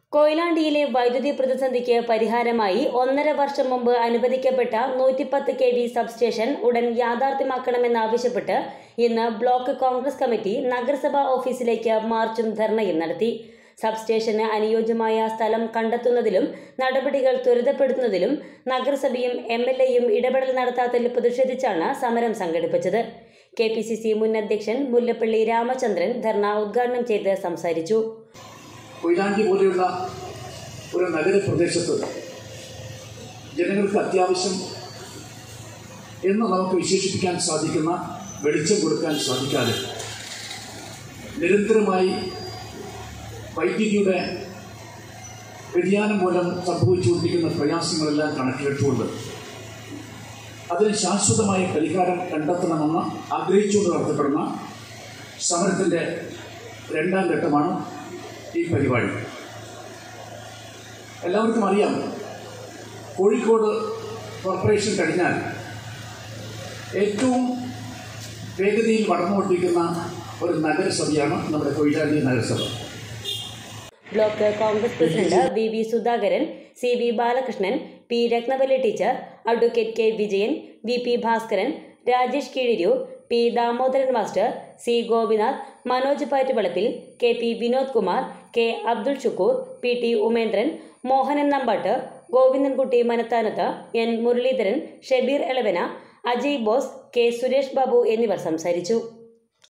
കൊയിലാണ്ടിയിലെ വൈദ്യുതി പ്രതിസന്ധിക്ക് പരിഹാരമായി ഒന്നര വർഷം മുമ്പ് അനുവദിക്കപ്പെട്ട നൂറ്റിപ്പത്ത് കെ വി സബ്സ്റ്റേഷൻ ഉടൻ യാഥാർത്ഥ്യമാക്കണമെന്നാവശ്യപ്പെട്ട് ഇന്ന് ബ്ലോക്ക് കോൺഗ്രസ് കമ്മിറ്റി നഗരസഭാ ഓഫീസിലേക്ക് മാർച്ചും ധർണയും നടത്തി സബ്സ്റ്റേഷന് അനുയോജ്യമായ സ്ഥലം കണ്ടെത്തുന്നതിലും നടപടികൾ ത്വരിതപ്പെടുത്തുന്നതിലും നഗരസഭയും എം എൽ എയും ഇടപെടൽ നടത്താത്തതിൽ പ്രതിഷേധിച്ചാണ് സമരം സംഘടിപ്പിച്ചത് കെ പി സി സി മുൻ അധ്യക്ഷൻ മുല്ലപ്പള്ളി രാമചന്ദ്രൻ ധർണ ഉദ്ഘാടനം ചെയ്ത് സംസാരിച്ചു കൊയിലാണ്ടി പോലെയുള്ള ഒരു നഗരപ്രദേശത്ത് ജനങ്ങൾക്ക് അത്യാവശ്യം എന്ന് നമുക്ക് വിശേഷിപ്പിക്കാൻ സാധിക്കുന്ന വെളിച്ചം കൊടുക്കാൻ സാധിക്കാതെ നിരന്തരമായി വൈദ്യുതിയുടെ വ്യതിയാനം മൂലം സംഭവിച്ചുകൊണ്ടിരിക്കുന്ന പ്രയാസങ്ങളെല്ലാം കണക്കിലെടുത്തുകൊണ്ട് അതിന് ശാശ്വതമായ പരിഹാരം കണ്ടെത്തണമെന്ന് ആഗ്രഹിച്ചുകൊണ്ട് നടത്തപ്പെടുന്ന സമരത്തിൻ്റെ രണ്ടാം ഘട്ടമാണ് ഈ പരിപാടി എല്ലാവർക്കും അറിയാം കോഴിക്കോട് കോർപ്പറേഷൻ കഴിഞ്ഞാൽ ഏറ്റവും വേഗതയിൽ വളർന്നുകൊണ്ടിരിക്കുന്ന ഒരു നഗരസഭയാണ് നമ്മുടെ കൊയിലാണ്ടി നഗരസഭ block Congress president V V Sudhakaran C V Balakrishnan P Rathnavalli teacher advocate K Vijayan V P Bhaskaran Rajesh Keezhiroor P Damodaran master C Gopinath Manoj Pattuvalappil K P Vinod Kumar K Abdul Shukkur P T Umendran Mohanan Nambatt Govindankutty Manathanath N Muraleedharan Shabeer Elavana Ajay Bose K Suresh Babu എന്നിവർ സംസാരിച്ചു